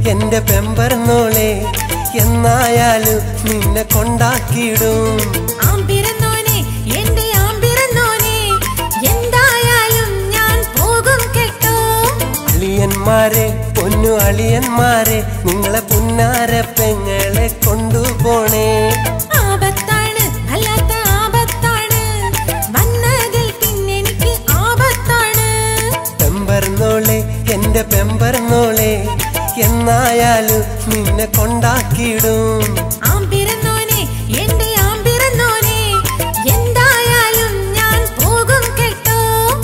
എന്റെ പെമ്പറന്നോളെ എന്നായാലും നിന്നെ കൊണ്ടാക്കിയിടും ആമ്പിറന്നോനെ എന്റെ ആമ്പിറന്നോനെ എന്തായാലും ഞാൻ പോകും കേട്ടോ അളിയന്മാരെ പൊന്നു അളിയന്മാരെ നിങ്ങളെ പുന്നാര പെങ്ങളെ കൊണ്ടുപോണേ ആപത്താണ് അല്ലാത്ത ആപത്താണ് വന്നതിൽ പിന്നെ എനിക്ക് ആപത്താണ് പെമ്പറന്നോളെ എന്റെ പെമ്പറന്നോളെ എന്നായാലും നിന്നെ കൊണ്ടാക്കിയിടും ആമ്പിറന്നോനെ എന്റെ ആമ്പിറന്നോനെ എന്തായാലും ഞാൻ പോകും കേട്ടോ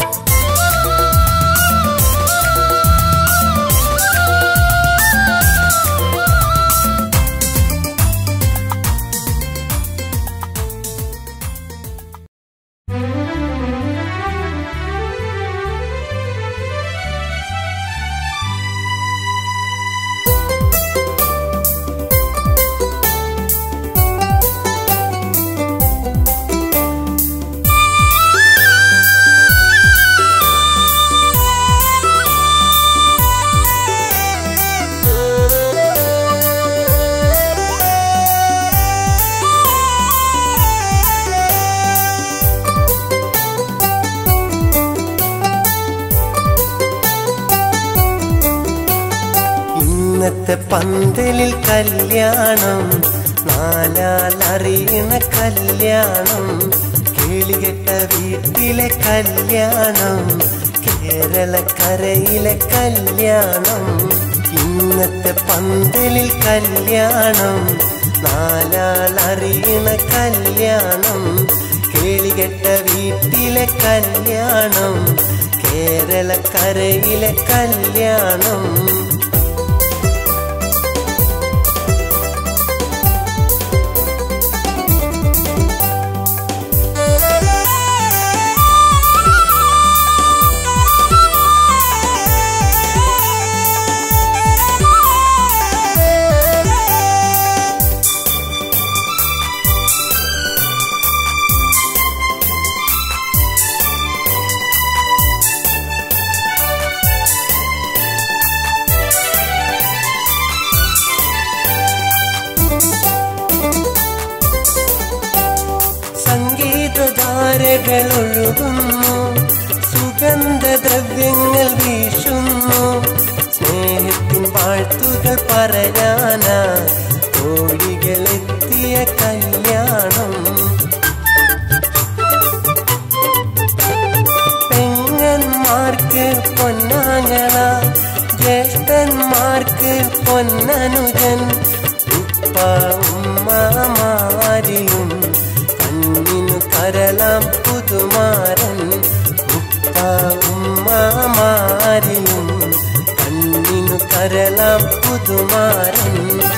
ഇന്നത്തെ പന്തലിൽ കല്യാണം നാലാലറിയണ കല്യാണം കേളികെട്ട വീട്ടിലെ കല്യാണം കേരളക്കരയിലെ കല്യാണം ഇന്നത്തെ പന്തലിൽ കല്യാണം നാലാലറിയണ കല്യാണം കേളികെട്ട വീട്ടിലെ കല്യാണം കേരളക്കരയിലെ കല്യാണം സംഗീതധാരകൾ ഒഴുകുന്നു സുഗന്ധദ്രവ്യങ്ങൾ വീശുന്നു സ്നേഹത്തിൻ വാഴ്ത്തുകൾ പറയാനാ കോഴികളെത്തിയ കല്യാണം പെങ്ങന്മാർക്ക് പൊന്നാങ്ങള ജ്യേഷ്ഠന്മാർക്ക് പൊന്നനുജൻ ഉപ്പ ഉമ്മമാരിലും കണ്ണിനു കരലാം പുതുമാരൻ ഉപ്പ ഉമ്മമാരിലും കണ്ണിനു കരലാം പുതുമാരൻ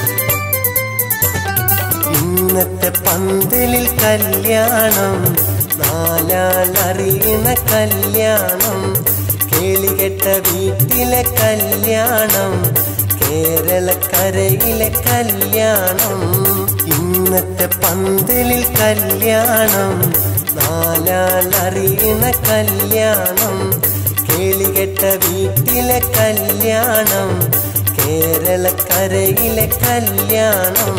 ഇന്നത്തെ പന്തലിൽ കല്യാണം നാലാലറിയണ കല്യാണം കേളികെട്ട വീട്ടിലെ കല്യാണം കേരളക്കരയിലെ കല്യാണം ഇന്നത്തെ പന്തലിൽ കല്യാണം നാലാലറിയണ കല്യാണം കേളികെട്ട വീട്ടിലെ കല്യാണം കേരളക്കരയിലെ കല്യാണം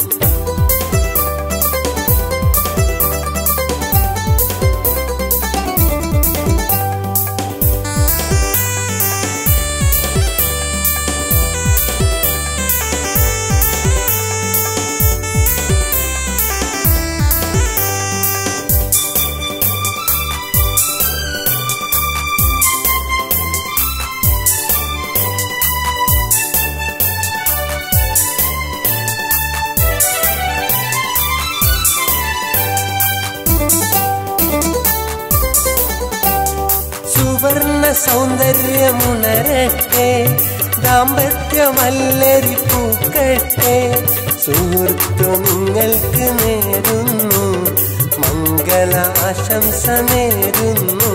സുവർണ സൗന്ദര്യമുണരട്ടെ ദാമ്പത്യമല്ലരി പൂക്കട്ടെ സുഹൃത്തു നിങ്ങൾക്ക് നേരുന്നു മംഗള ആശംസ നേരുന്നു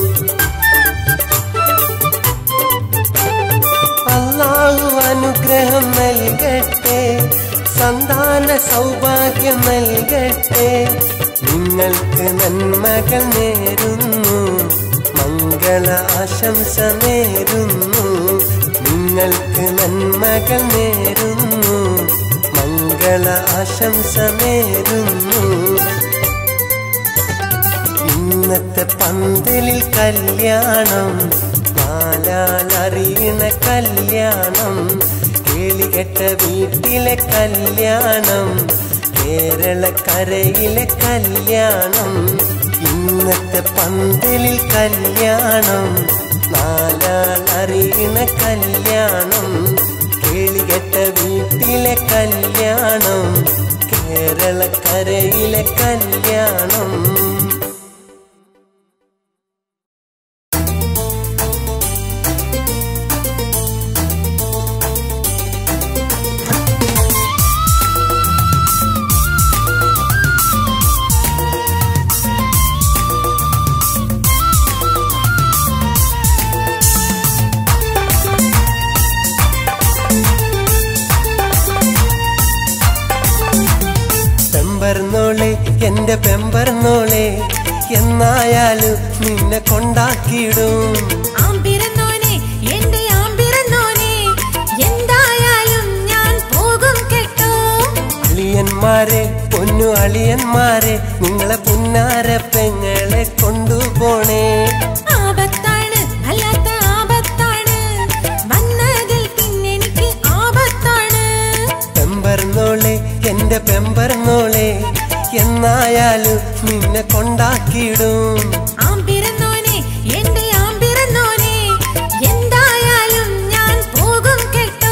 അള്ളാഹു അനുഗ്രഹം നൽകട്ടെ സന്താന സൗഭാഗ്യം നൽകട്ടെ നിങ്ങൾക്ക് നന്മകൾ നേരുന്നു മംഗള ആശംസ നേരുന്നു നിങ്ങൾ നിങ്ങൾക്ക് നന്മകൾ നേരുന്നു മംഗള ആശംസ നേരുന്നു ഇന്നത്തെ പന്തലിൽ കല്യാണം നാലാലറിയണ കല്യാണം കേളികെട്ട വീട്ടിലെ കല്യാണം കേരളക്കരയിലെ കല്യാണം ഇന്നത്തെ പന്തലിൽ കല്യാണം നാലാലറിയണ കല്യാണം കേളികെട്ട വീട്ടിലെ കല്യാണം കേരളക്കരയിലെ കല്യാണം പെമ്പർന്നോളെ എന്റെ പെമ്പർന്നോളെ എന്നായാലും നിന്നെ കൊണ്ടാക്കിയിടും ആമ്പിറന്നോനെ എന്റെ ആമ്പിറന്നോനെ എന്തായാലും ഞാൻ പോകും കേട്ടോ അളിയന്മാരെ പൊന്നു അളിയന്മാരെ നിങ്ങളെ പുന്നാര പെങ്ങളെ കൊണ്ടുപോണേ ആപത്താണ് അല്ലാത്ത ആപത്താണ് വന്നതിൽ പിന്നെ എനിക്ക് ആപത്താണ് പെമ്പർന്നോളെ എന്റെ പെമ്പർന്നോളെ എന്നായാലും നിന്നെ കൊണ്ടാക്കിയിടും ആമ്പിറന്നോനെ എന്റെ ആമ്പിറന്നോനെ എന്തായാലും ഞാൻ പോകും കേട്ടോ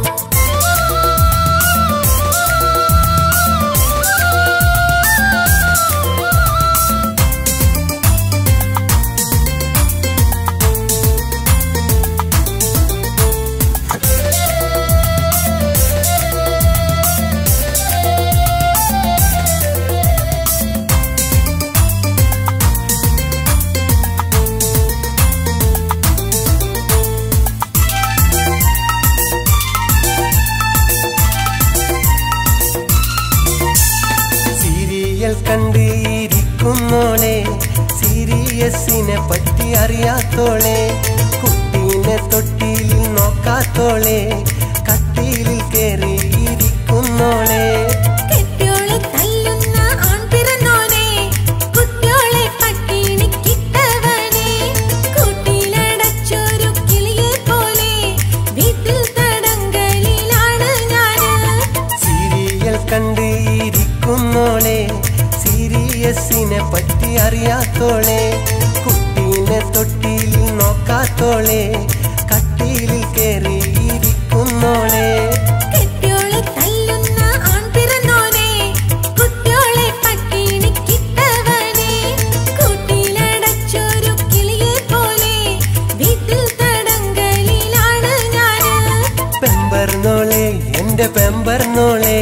സീരിയൽ കണ്ടിരിക്കുന്നോളെ സീരിയസിനെ പറ്റി അറിയാത്തോളെ കുട്ടീനെ തൊട്ടിയിൽ നോക്കാത്തോളെ കട്ടിലിൽ കയറിയിരിക്കുന്നോളെ കെട്ടിയോളെ തല്ലുന്ന ആൺപിറന്നോനെ കുട്ടിയോളെ പട്ടിണിക്കിട്ടവനെ കൂട്ടിലടച്ചൊരു കിളിയെ പോലെ വീട്ടിൽ തടങ്കലിലാണ് ഞാന് സീരിയൽ കണ്ടിരിക്കുന്നോളെ സീരിയസിനെ പറ്റി അറിയാത്തോളെ കുട്ടീനെ തൊട്ടിയിൽ നോക്കാത്തോളെ കട്ടിലിൽ കയറിയിരിക്കുന്നോളെ കെട്ടിയോളെ തല്ലുന്ന ആൺപിറന്നോനെ കുട്ടിയോളെ പട്ടിണിക്കിട്ടവനെ കൂട്ടിലടച്ചൊരു കിളിയെ പോലെ വീട്ടിൽ തടങ്കലിലാണ് ഞാന് പെമ്പർന്നോളെ എന്റെ പെമ്പർന്നോളെ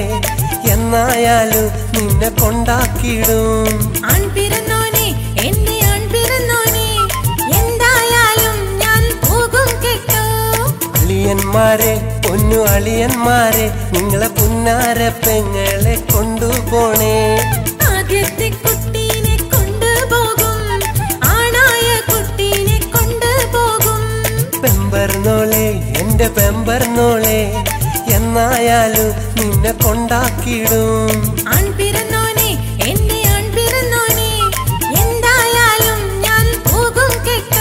എന്നായാലും നിന്നെ കൊണ്ടാക്കിയിടും ആൺപിറന്നോനെ എന്റെ ആൺപിറന്നോനെ എന്തായാലും ഞാൻ പോകും കേട്ടോ അളിയന്മാരെ പൊന്നു അളിയന്മാരെ നിങ്ങളെ പുന്നാര പെങ്ങളെ കൊണ്ടുപോണേ ആദ്യത്തെ കുട്ടീനെ കൊണ്ടുപോകും ആണായ കുട്ടീനെ കൊണ്ടുപോകും പെമ്പർന്നോളെ എന്റെ പെമ്പർന്നോളെ എന്നായാലും നിന്നെ കൊണ്ടാക്കിയിടും ആൺപിറന്നോനെ എന്റെ ആൺപിറന്നോനെ എന്തായാലും ഞാൻ പോകും കേട്ടോ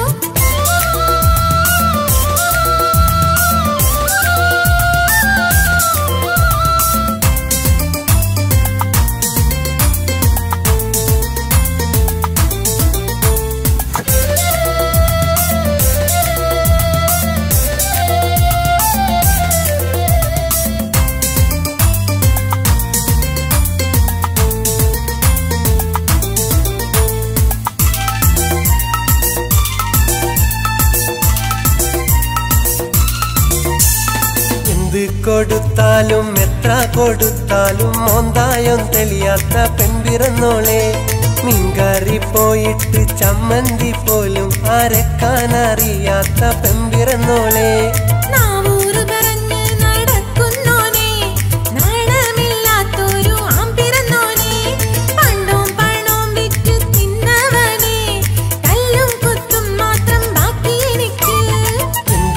എന്ത് കൊടുത്താലും എത്ര കൊടുത്താലും മോന്തായം തെളിയാത്ത പെൺപിറന്നോളെ മീൻകറി പോയിട്ട് ചമ്മന്തി പോലും അരക്കാനറിയാത്ത പെൺപിറന്നോളെ നാവൂറ് പറഞ്ഞ് നടക്കുന്നോനെ നാണമില്ലാത്തൊരു ആമ്പിറന്നോനെ പണ്ടോം പണോം വിറ്റ് തിന്നവനെ കല്ലും കുത്തും മാത്രം ബാക്കി എനിക്ക് എന്ത്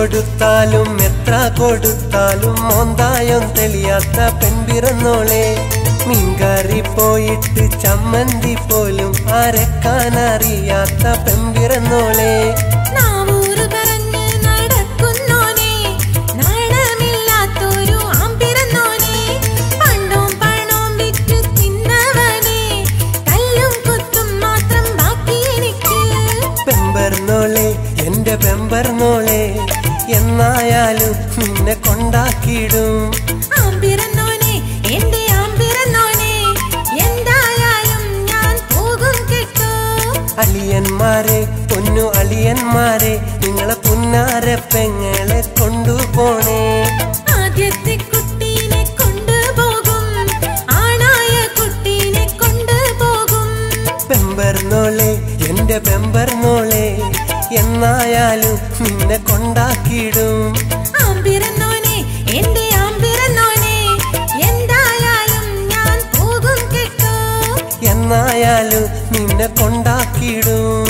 കൊടുത്താലും എത്ര കൊടുത്താലും മോന്തായം തെളിയാത്ത പെൺപിറന്നോളെ മീൻകറി പോയിട്ട് ചമ്മന്തി പോലും അരക്കാനറിയാത്ത പെൺപിറന്നോളെ നാവൂറ് പറഞ്ഞ് നടക്കുന്നോനെ നാണമില്ലാത്തൊരു ആമ്പിറന്നോനെ പണ്ടോം പണോം വിറ്റ് തിന്നവനെ കല്ലും കുത്തും മാത്രം ബാക്കി എനിക്ക് പെമ്പർന്നോളെ എന്റെ പെമ്പർന്നോളെ എന്നായാലും നിന്നെ കൊണ്ടാക്കിയിടും ആമ്പിറന്നോനെ എന്റെ ആമ്പിറന്നോനെ എന്തായാലും ഞാൻ പോകും കേട്ടോ അളിയന്മാരെ പൊന്നു അളിയന്മാരെ നിങ്ങളെ പുന്നാര പെങ്ങളെ കൊണ്ടുപോണേ ആദ്യത്തെ കുട്ടീനെ കൊണ്ടുപോകും ആണായ കുട്ടീനെ കൊണ്ടുപോകും പെമ്പർന്നോളെ എന്റെ പെമ്പർന്നോളെ എന്നായാലും നിന്നെ കൊണ്ടാക്കിയിടും ആമ്പിറന്നോനെ എന്റെ ആമ്പിറന്നോനെ എന്തായാലും ഞാൻ പോകും കേട്ടോ എന്നായാലും നിന്നെ കൊണ്ടാക്കിയിടും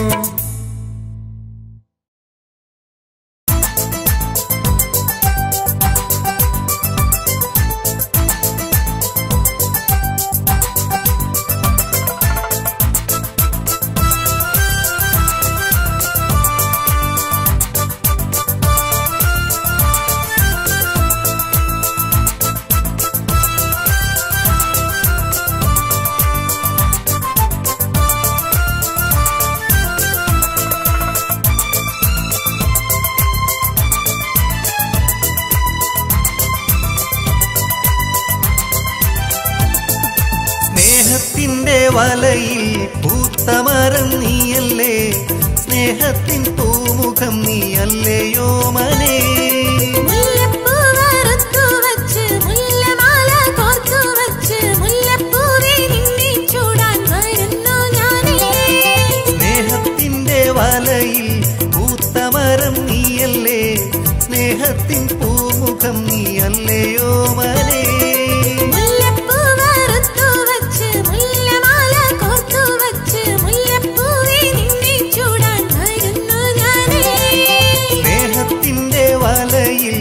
സ്നേഹത്തിന്റെ വലയിൽ പൂത്തമരം നീയല്ലേ സ്നേഹത്തിൻ പൂമുഖം നീയല്ലയോ മനെ മുല്ലപ്പൂ വറുത്തു വച്ച് മുല്ലമാല കോർത്തു വച്ച് മുല്ലപ്പൂവേ നിന്നെ ചൂടാൻ വരുന്നു ഞാനേ സ്നേഹത്തിന്റെ വലയിൽ പൂത്തമരം നീയല്ലേ സ്നേഹത്തിൻ പൂമുഖം നീയല്ലയോ മനെ മുല്ലപ്പൂ വറുത്തു വച്ച് മുല്ലമാല കോർത്തു വച്ച് മുല്ലപ്പൂവേ നിന്നെ ചൂടാൻ വരുന്നു ഞാനേ സ്നേഹത്തിന്റെ വലയിൽ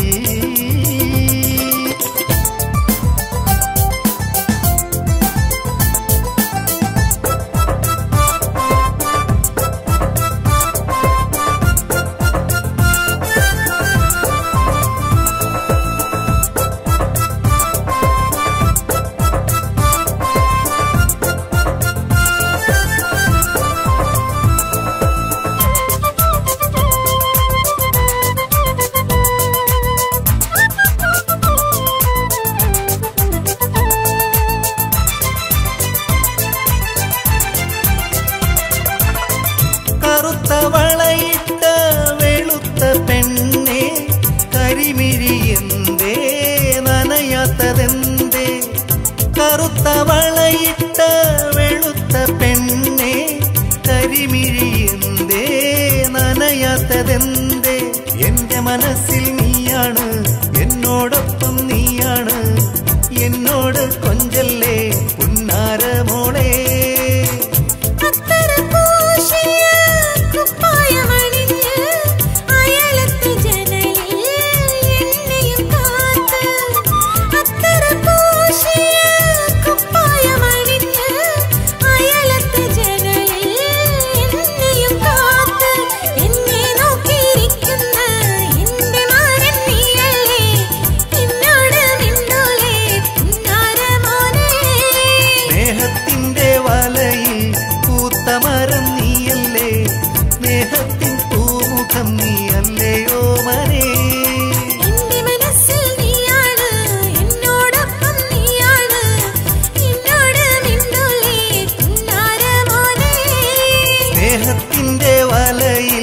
കറുത്ത വളയിട്ട വെളുത്ത പെണ്ണെ കരിമിഴിയെന്തേ നനയാത്തതെന്തേ കറുത്ത വളയിട്ട വെളുത്ത പെണ്ണെ കരിമിഴിയെന്തേ നനയാത്തതെന്തേ എന്റെ മനസ്സിൽ നീയാണ് എന്നോടൊപ്പം നീയാണ് എന്നോട് കൊഞ്ചല്ലേ പുന്നാരമോളേ അത്തര പൂശിയ കുപ്പായമണിഞ്ഞ് അയലത്തെ ജനലിൽ എന്നെയും കാത്ത് അത്തര പൂശിയ കുപ്പായമണിഞ്ഞ് അയലത്തെ ജനലിൽ എന്നെയും കാത്ത് എന്നെ നോക്കിയിരിക്കുന്ന എന്റെ മാരൻ നീയല്ലേ എന്നോട് മിണ്ടൂലേ പുന്നാരമോനേ സ്നേഹത്തിന്റെ വലയിൽ പൂത്തമരം നീയല്ലേ സ്നേഹത്തിൻ പൂമുഖം നീയല്ലയോ മനെ എന്റെ മനസ്സിൽ നീയാണ് എന്നോടൊപ്പം നീയാണ് എന്നോട് മിണ്ടൂലേ പുന്നാരമോനേ സ്നേഹത്തിന്റെ വലയിൽ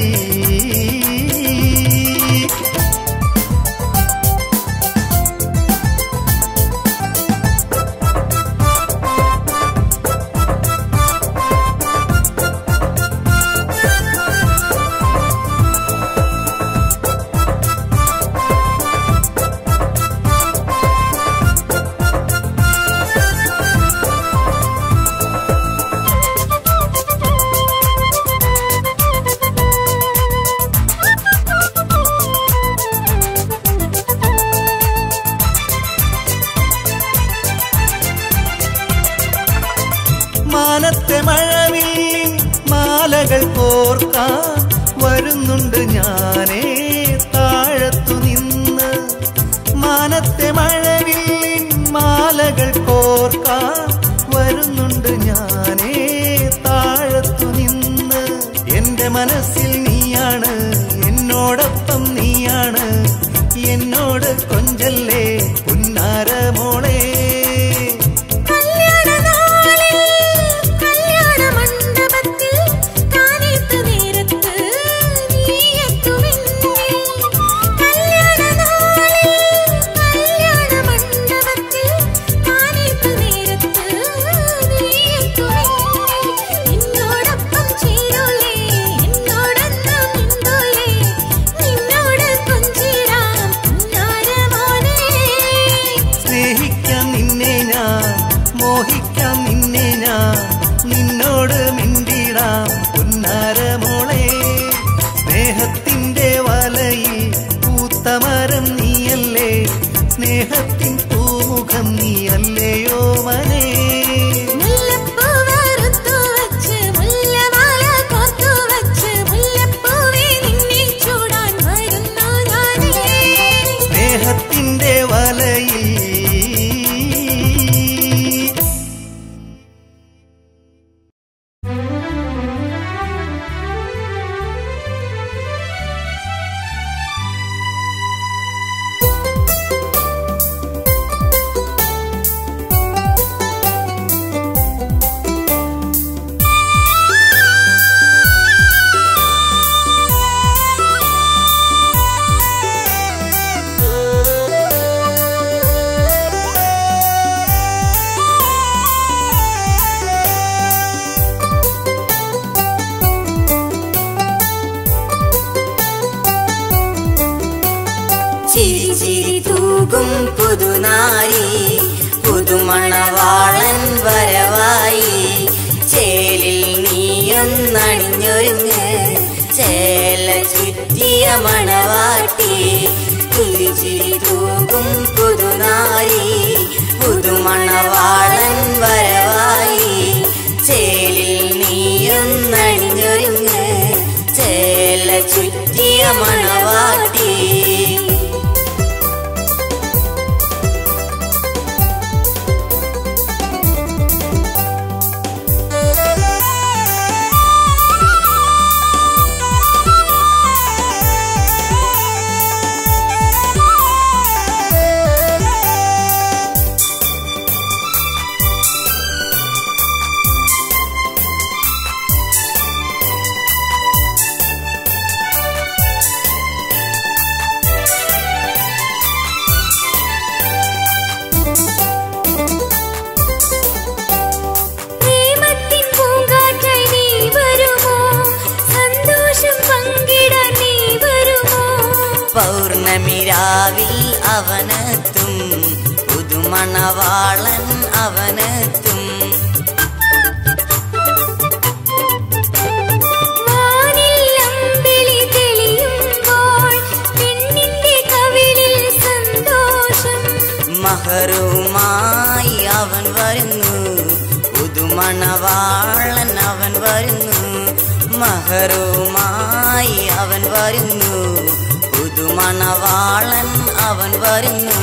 മാനത്തെ മഴവില്ലിൻ മാലകൾ കോർക്കാൻ വരുന്നുണ്ട് ഞാനേ താഴത്തു നിന്ന് മാനത്തെ മഴവില്ലിൻ മാലകൾ കോർക്കാൻ വരുന്നുണ്ട് ഞാനേ താഴത്തു നിന്ന് എന്റെ മനസ്സിൽ നീയാണ് എന്നോടൊപ്പം നീയാണ് എന്നോട് കൊഞ്ചല്ലേ പുന്നാരമോളെ കല്യാണനാളിൽ കല്യാണ മണ്ഡപത്തിൽ കാനേത്ത് നേരത്ത് നീ എത്തുമെന്നിൽ കല്യാണനാളിൽ കല്യാണ മണ്ഡപത്തിൽ കാനേത്ത് നേരത്ത് നീ എത്തുമെന്നിൽ എന്നോടൊപ്പം ചേരൂലേ എന്നോടൊന്നും മിണ്ടൂലേ നിന്നോട് കൊഞ്ചിടാം പുന്നാരമോനെ സ്നേഹിക്കാം നിന്നെ ഞാൻ മോഹിക്കാം നിന്നെ ഞാൻ നിന്നോട് മിണ്ടിടാം പുന്നാരമോളെ സ്നേഹത്തിന്റെ വലയിൽ പൂത്തമരം നീയല്ലേ സ്നേഹത്തിൻ പൂമുഖം നീയല്ലയോ മനേ മുല്ലപ്പൂ വറുത്തു വച്ച് മുല്ലമാല കോർത്തു വച്ച് മുല്ലപ്പൂവേ നിന്നെ ചൂടാൻ വരുന്നു ഞാനേ സ്നേഹത്തിന്റെ വലയിൽ ചിരി ചിരി തൂകും പുതുനാരി പുതുമണവാളൻ വരവായി ചേലിൽ നീയൊന്നണിഞ്ഞൊരുങ്ങ് ചേല ചുറ്റിയ മണവാട്ടി ചിരി ചിരി തൂകും പുതുനാരി പുതുമണവാളൻ വരവായി ചേലിൽ നീയൊന്നണിഞ്ഞൊരുങ്ങ് ചേല ചുറ്റിയ മണവാട്ടി പ്രേമത്തിൻ പൂങ്കാറ്റായി നീ വരുമോ സന്തോഷം പങ്കിടാൻ നീ വരുമോ പൗർണമി രാവിൽ അവനെത്തും പുതുമണവാളൻ അവനെത്തും വാനിൽ അമ്പിളി തെളിയുമ്പോൾ പെണ്ണിന്റെ കവിളിൽ സന്തോഷം മഹറുമായി അവൻ വരുന്നു പുതുമണവാളൻ അവൻ വരുന്നു മഹറുമായി അവൻ വരുന്നു പുതുമണവാളൻ അവൻ വരുന്നു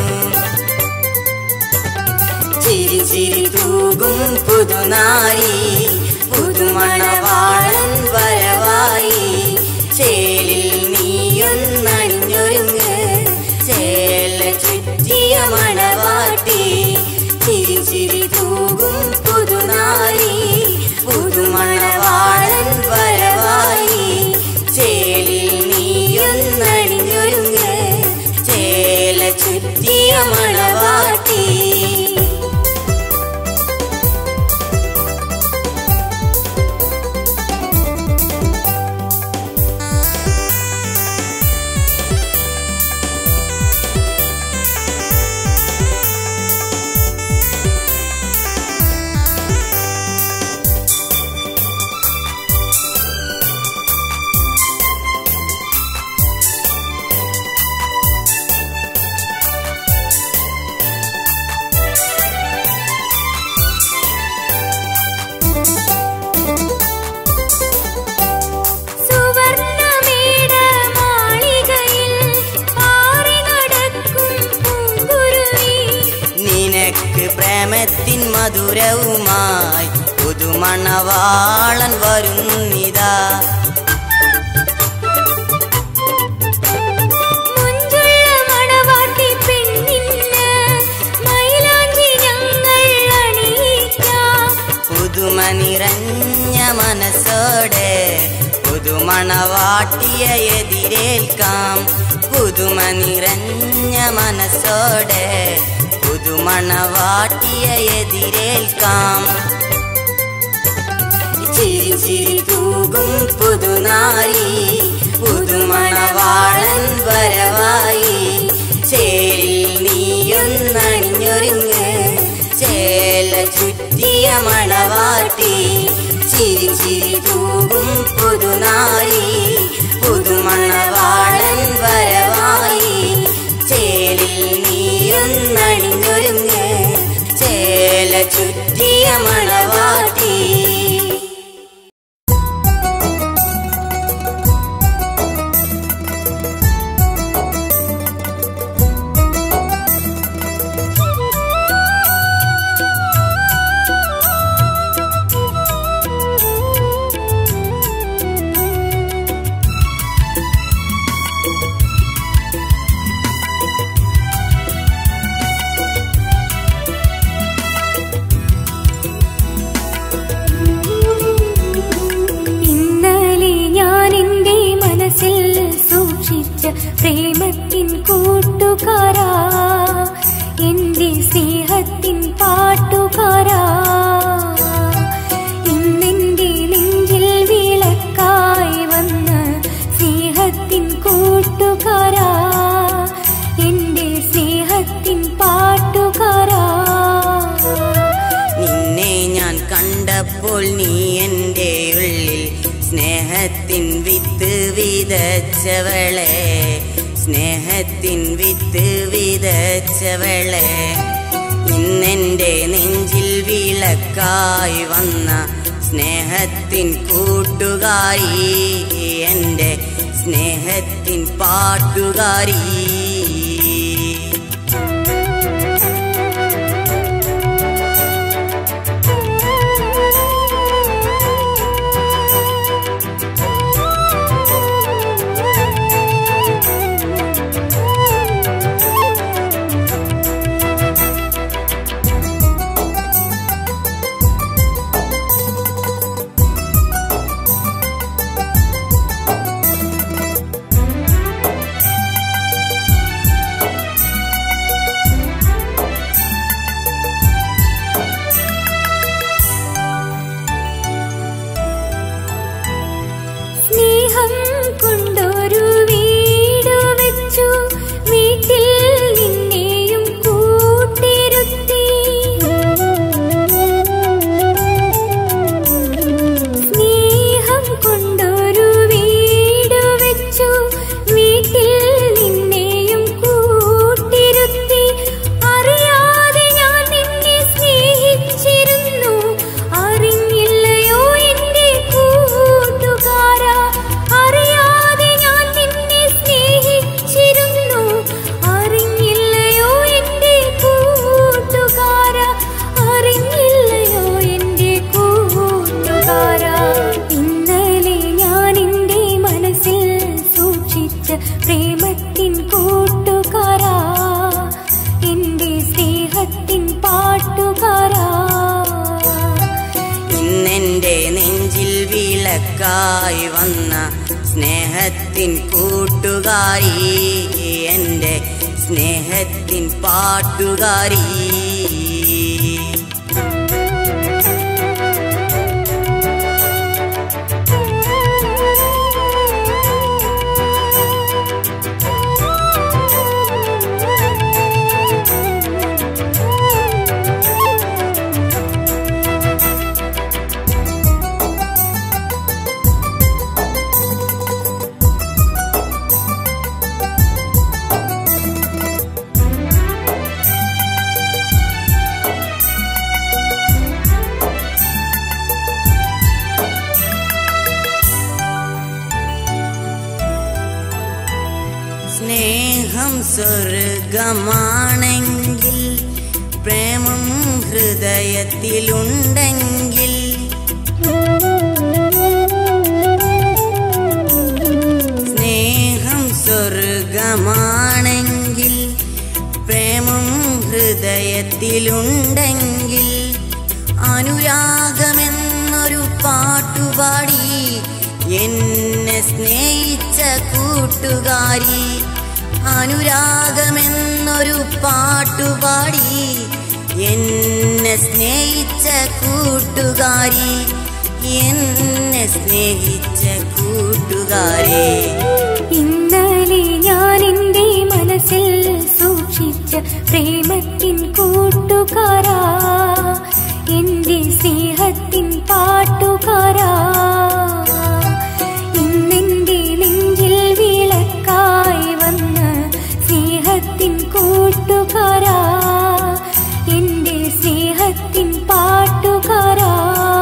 ചിരി ചിരി തൂകും പുതുനാരി പുതുമണവാളൻ വരവായി ചേലിൽ നീയൊന്നണിഞ്ഞൊരുങ്ങ് ചേല ചുറ്റിയ മണവാട്ടി ചിരി ചിരി തൂകും പുതുനാരി പുതുമണവാളൻ വരവായി ചേലിൽ നീയൊന്നണിഞ്ഞൊരുങ്ങ് ചേല ചുറ്റിയ മണവാട്ടി പ്രേമത്തിൻ മധുരവുമായി പുതുമണവാളൻ വരുന്നിതാ മുഞ്ചുള്ള മണവാട്ടി പെണ്ണിന് മൈലാഞ്ചി ഞങ്ങൾ അണിയിക്കാം പുതുമ നിറഞ്ഞ മനസ്സോടെ പുതുമണവാട്ടിയെ എതിരേൽക്കാം പുതുമ നിറഞ്ഞ മനസ്സോടെ പുതുമണവാട്ടിയെ എതിരേൽക്കാം ചിരി ചിരി തൂകും പുതുനാരി പുതുമണവാളൻ വരവായി ചേരിൽ നീയൊന്നണിഞ്ഞൊരുങ്ങ് ചേല ചുറ്റിയ മണവാട്ടി ചിരി ചിരി തൂകും പുതുനാരി പുതുമണവാളൻ വരവായി ചേലിൽ നീയൊന്നണിഞ്ഞൊരുങ്ങ് ചേല ചുറ്റിയ മണവാട്ടി ഇന്നലെ ഞാൻ എൻ്റെ മനസ്സിൽ സൂക്ഷിച്ച പ്രേമത്തിൻ കൂട്ടുകാരാ എൻ്റെ സ്നേഹത്തിൻ പാട്ടുകാരാ ഇന്നെൻ്റെ നെഞ്ചിൽ വിളക്കായി വന്ന സ്നേഹത്തിൻ കൂട്ടുകാരാ എൻ്റെ സ്നേഹത്തിൻ പാട്ടുകാരാ നിന്നെ ഞാൻ കണ്ടപ്പോൾ നീ എൻ്റെ ഉള്ളിൽ സ്നേഹത്തിൻ വിത്ത് വിതച്ചവളെ സ്നേഹത്തിൻ വിത്ത് വിതച്ചവളെ ഇന്നെൻ്റെ നെഞ്ചിൽ വിളക്കായി വന്ന സ്നേഹത്തിൻ കൂട്ടുകാരി എൻ്റെ സ്നേഹത്തിൻ പാട്ടുകാരി സ്നേഹം കൊണ്ടൊരു വീട് വെച്ചു വീട്ടിൽ നിന്നെയും കൂട്ടിരുത്തി സ്നേഹം കൊണ്ടൊരു വീട് വെച്ചു വീട്ടിൽ നിന്നെയും കൂട്ടിരുത്തി അറിയാതെ ഞാൻ നിന്നെ സ്നേഹിച്ചിരുന്നു അറിഞ്ഞില്ലയോ എന്റെ കൂട്ടുകാരാ അറിയാതെ ഞാൻ നിന്നെ സ്നേഹിച്ചിരുന്നു അറിഞ്ഞില്ലയോ എന്റെ കൂട്ടുകാരാ അറിഞ്ഞില്ലയോ എന്റെ കൂട്ടുകാരാ ഇന്നലെ ഞാൻ എന്റെ മനസ്സിൽ സൂക്ഷിച്ച പ്രേമത്തിൻ കൂട്ടുകാരാ എന്റെ സ്നേഹത്തിൻ പാട്ടുകാരാ ഇന്നെന്റെ നെഞ്ചിൽ വിളക്കായി വന്ന സ്നേഹത്തിൻ കൂട്ടുകാരി എൻ്റെ സ്നേഹത്തിൻ പാട്ടുകാരി സ്നേഹം സ്വർഗമാണെങ്കിൽ പ്രേമം ഹൃദയത്തിലുണ്ടെങ്കിൽ സ്നേഹം സ്വർഗമാണെങ്കിൽ പ്രേമം ഹൃദയത്തിലുണ്ടെങ്കിൽ അനുരാഗമെന്നൊരു പാട്ടുപാടി എന്നെ സ്നേഹിച്ച കൂട്ടുകാരി അനുരാഗമെന്നൊരു പാട്ടുപാടി എന്നെ സ്നേഹിച്ച കൂട്ടുകാരി എന്നെ സ്നേഹിച്ച കൂട്ടുകാരി ഇന്നലെ ഞാൻ എന്റെ മനസ്സിൽ സൂക്ഷിച്ച പ്രേമത്തിൻ കൂട്ടുകാരാ എന്റെ സ്നേഹത്തിൻ പാട്ടുകാരാ ഇന്നെന്റെ നെഞ്ചിൽ വിളക്കായി വന്ന സ്നേഹത്തിൻ കൂട്ടുകാരാ എന്റെ സ്നേഹത്തിൻ പാട്ടുകാരാ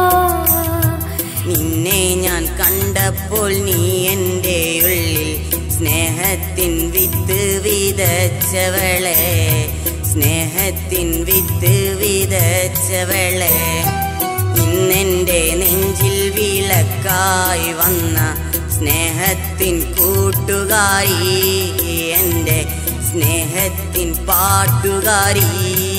നിന്നെ ഞാൻ കണ്ടപ്പോൾ നീ എൻ്റെ ഉള്ളിൽ സ്നേഹത്തിൻ വിത്ത് വിതച്ചവളെ സ്നേഹത്തിൻ വിത്ത് വിതച്ചവളെ ഇന്നെൻ്റെ നെഞ്ചിൽ വിളക്കായി വന്ന സ്നേഹത്തിൻ കൂട്ടുകാരി എൻ്റെ സ്നേഹത്തിൻ പാട്ടുകാരി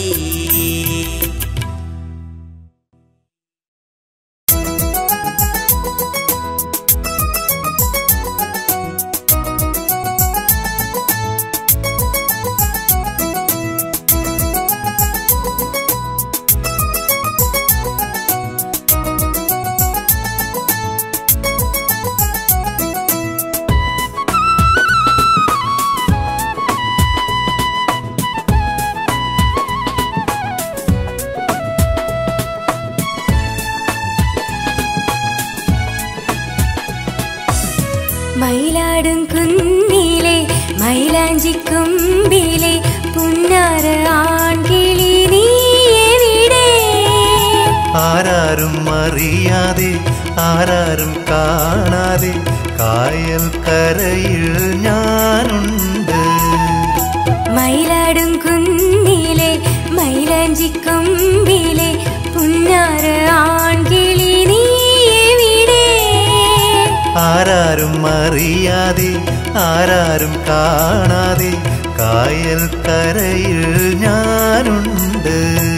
മയിലാടും കുന്നിലെ മൈലാഞ്ചി കുമ്പിലെ പുന്നാര ആൺകിളി നീ എവിടെ ആരാരും അറിയാതെ ആരാരും കാണാതെ കായൽ കരയിൽ ഞാനുണ്ട് മയിലാടും കുന്നിലെ മൈലാഞ്ചി കുമ്പിലെ പുന്നാര ആൺകിളി നീ എവിടെ ആരാരും അറിയാതെ ആരാരും കാണാതെ കായൽ കരയിൽ ഞാനുണ്ട്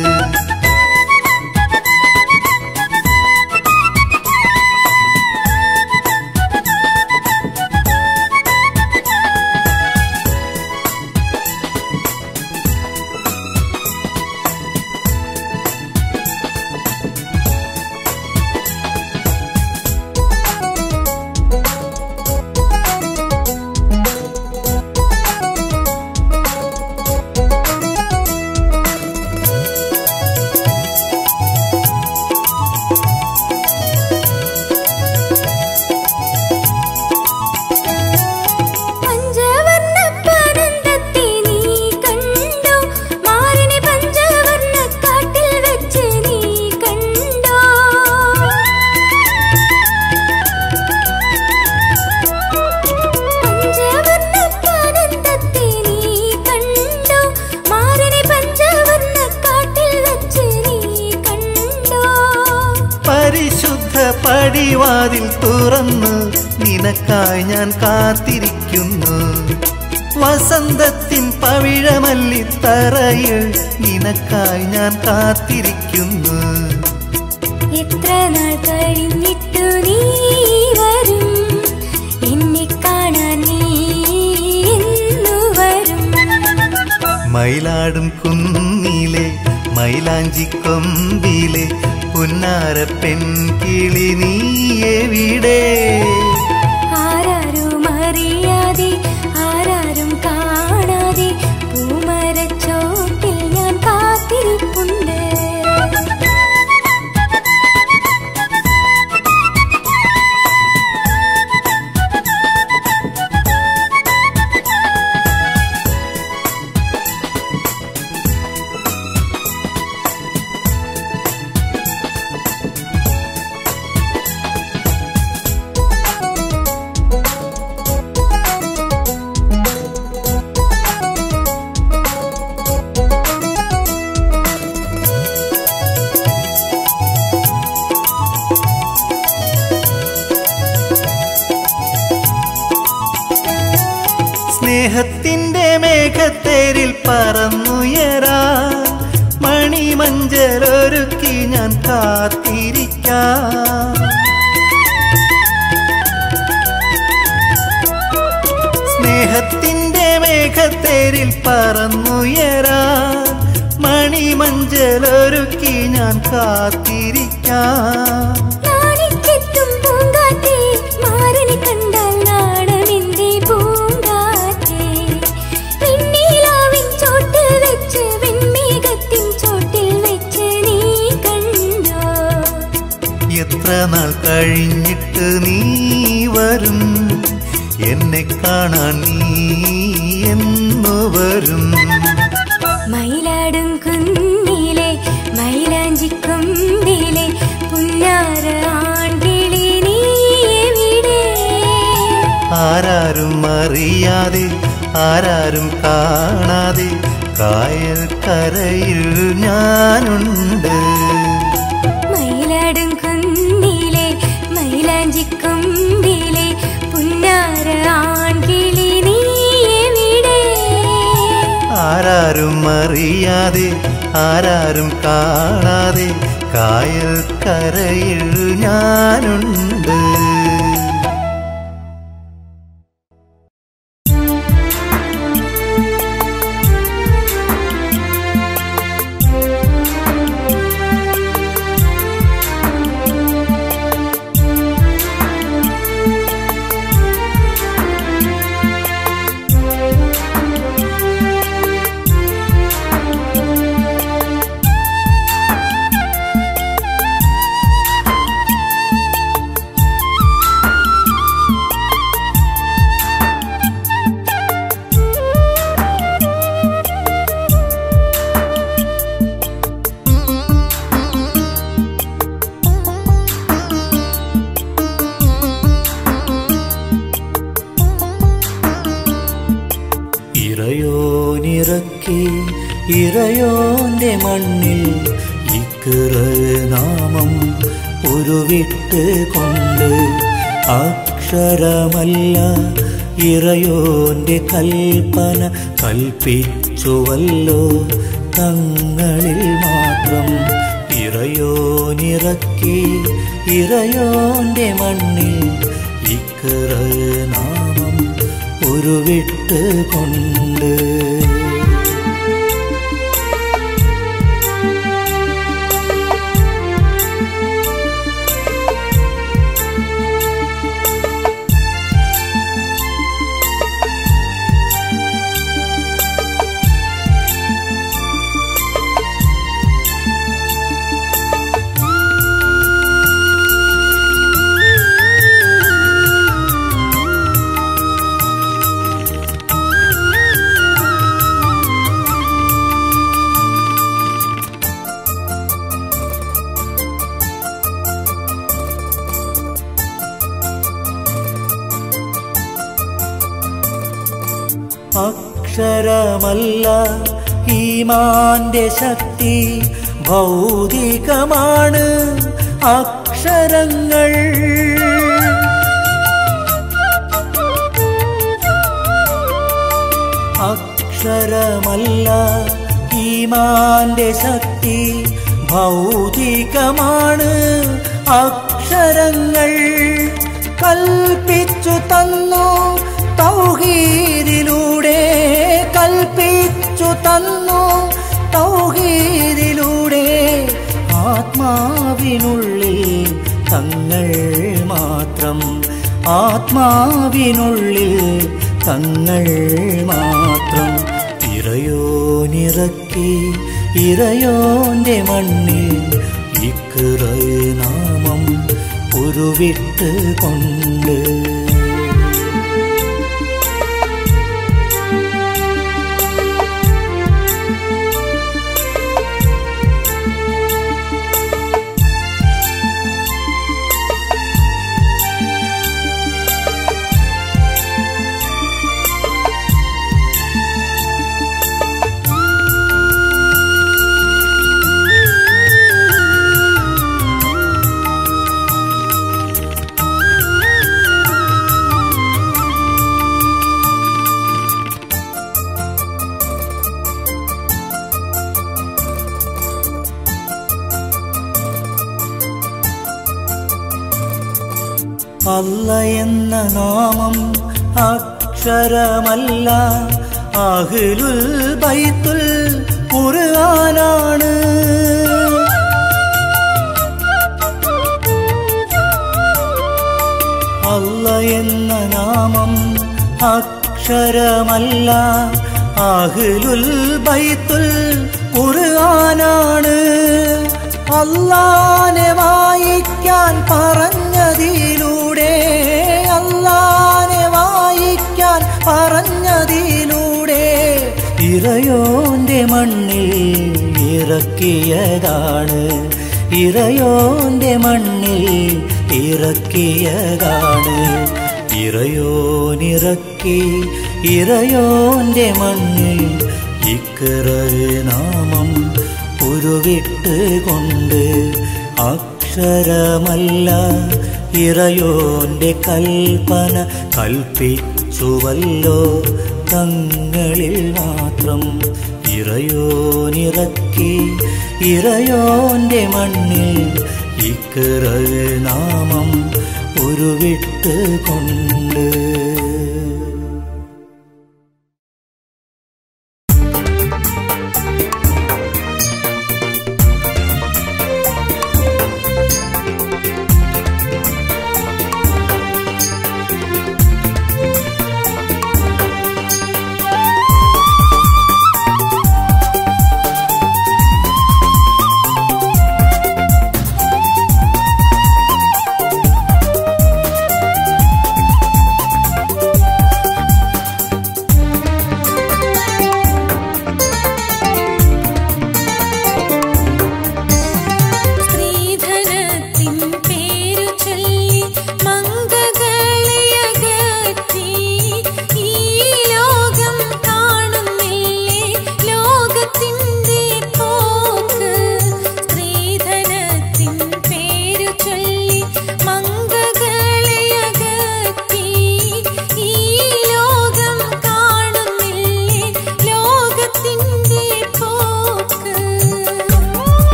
പഞ്ചവർണ്ണ പനന്തത്തെ നീ കണ്ടോ മാറിനെ പഞ്ചവർണ്ണ കാട്ടിൽ വെച്ച് നീ കണ്ടോ പഞ്ചവർണ്ണ പനന്തത്തെ നീ കണ്ടോ മാറിനെ പഞ്ചവർണ്ണ കാട്ടിൽ വെച്ച് നീ കണ്ടോ പരിശുദ്ധ പടിവാതിൽ തുറന്ന് നിനക്കായി ഞാൻ കാത്തിരിക്കുന്നു വസന്തത്തിൻ പവിഴമല്ലിത്തറയിൽ നിനക്കായി ഞാൻ കാത്തിരിക്കുന്നു എത്ര നാൾ കഴിഞ്ഞിട്ടു നീ വരും എന്നെ കാണാൻ നീ എന്നു വരും മയിലാടും കുന്നിലെ മൈലാഞ്ചി കൊമ്പിലെ പുന്നാര പെൺകിളി നീ എവിടെ ആരാരും അറിയാതെ ആരാരും കാണാതെ പൂമരച്ചോട്ടിൽ ഞാൻ കാത്തിരിപ്പുണ്ട് സ്നേഹത്തിന്റെ മേഘത്തേരിൽ പറന്നുയരാ മണിമഞ്ചലൊരുക്കി ഞാൻ കാത്തിരിക്കാം സ്നേഹത്തിന്റെ മേഘത്തേരിൽ പറന്നുയരാ മണിമഞ്ചലൊരുക്കി ഞാൻ കാത്തിരിക്കാം നാണിക്കെത്തും പൂങ്കാറ്റേ മാറിനെ കണ്ടാൽ നാണമെന്റെ പൂങ്കാറ്റേ വെണ്ണീലാവിൻ ചോട്ടിൽ വെച്ച് വെൺമേഘത്തിൻ ചോട്ടിൽ വെച്ച് നീ കണ്ടോ എത്ര നാൾ കഴിഞ്ഞിട്ട് നീ വരും എന്നെ കാണാൻ നീ എന്നു വരും മയിലാടും കുന്നിലെ മൈലാഞ്ചിക്കൊമ്പിലെ പുന്നാര ആൺകിളി നീ എവിടെ ആരാരും അറിയാതെ ആരാരും കാണാതെ കായൽ കരയിൽ ഞാനുണ്ട് മയിലാടും കുന്നിലെ മൈലാഞ്ചിക്കൊമ്പിലെ പുന്നാര ആൺകിളി നീ എവിടെ ആരാരും അറിയാതെ ആരാരും കാണാതെ കായൽ കരയിൽ ഞാനുണ്ട് ഇറയോനിറക്കി ഇറയോന്റെ മണ്ണിൽ ഇക്കറ നാമം ഉരുവിട്ട് കൊണ്ട് അക്ഷരമല്ല ഇറയോന്റെ കൽപ്പന കൽപ്പിച്ചുവല്ലോ തങ്ങളിൽ മാത്രം ഇറയോനിറക്കി ഇറയോന്റെ മണ്ണിൽ ഇക്കറ നാമം ഉരുവിട്ട് കൊണ്ട് അക്ഷരമല്ല ഈമാന്റെ ശക്തി ഭൗതികമാണ് അക്ഷരങ്ങൾ അക്ഷരമല്ല ഈമാന്റെ ശക്തി ഭൗതികമാണ് അക്ഷരങ്ങൾ കൽപ്പിച്ചു തന്നു തൗഹീദിലൂടെ കൽപ്പിച്ചു തന്നു തൗഹീദിലൂടെ ആത്മാവിനുള്ളിൽ തങ്ങൾ മാത്രം ആത്മാവിനുള്ളിൽ തങ്ങൾ മാത്രം ഇറയോനിറക്കി ഇറയോന്റെ മണ്ണിൽ ഇക്കറ നാമം ഉരുവിട്ട് കൊണ്ട് അല്ല എന്ന നാമം അക്ഷരമല്ല അഹ്ലുൽ ബൈത്തുൽ ഖുർആനാണ് അല്ല എന്ന നാമം അക്ഷരമല്ല അഹ്ലുൽ ബൈത്തുൽ ഖുർആനാണ് അല്ലാനെ വായിക്കാൻ പറഞ്ഞതിലൂടെ അല്ലാനെ വായിക്കാൻ പറഞ്ഞതിലൂടെ ഇറയോന്റെ മണ്ണിൽ ഇറക്കിയതാണ് ഇറയോന്റെ മണ്ണിൽ ഇറക്കിയതാണ് ഇറയോനിറക്കി ഇറയോന്റെ മണ്ണിൽ ഇക്കറ നാമം ഉരുവിട്ട് കൊണ്ട് അക്ഷരമല്ല ഇറയോന്റെ കൽപ്പന കൽപ്പിച്ചുവല്ലോ തങ്ങളിൽ മാത്രം ഇറയോനിറക്കി ഇറയോന്റെ മണ്ണിൽ ഇക്കറ നാമം ഉരുവിട്ട് കൊണ്ട്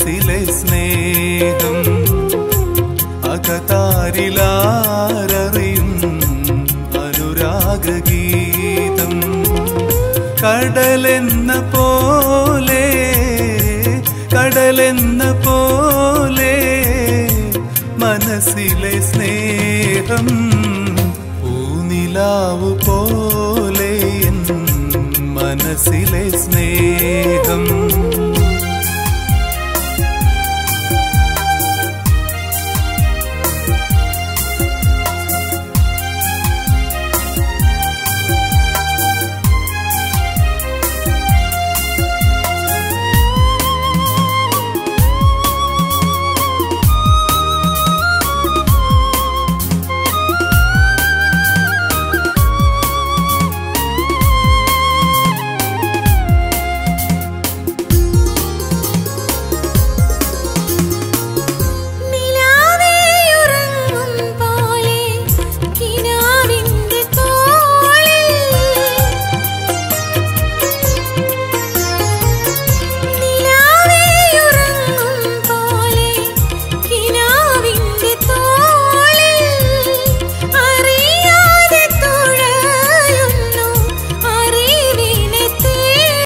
മനസ്സിലെ സ്നേഹം അകതാരിലാരറിയും അനുരാഗഗീതം കടലെന്ന പോലെ കടലെന്ന പോലെ മനസ്സിലെ സ്നേഹം പൂനിലാവ് പോലെ എൻ മനസ്സിലെ സ്നേഹം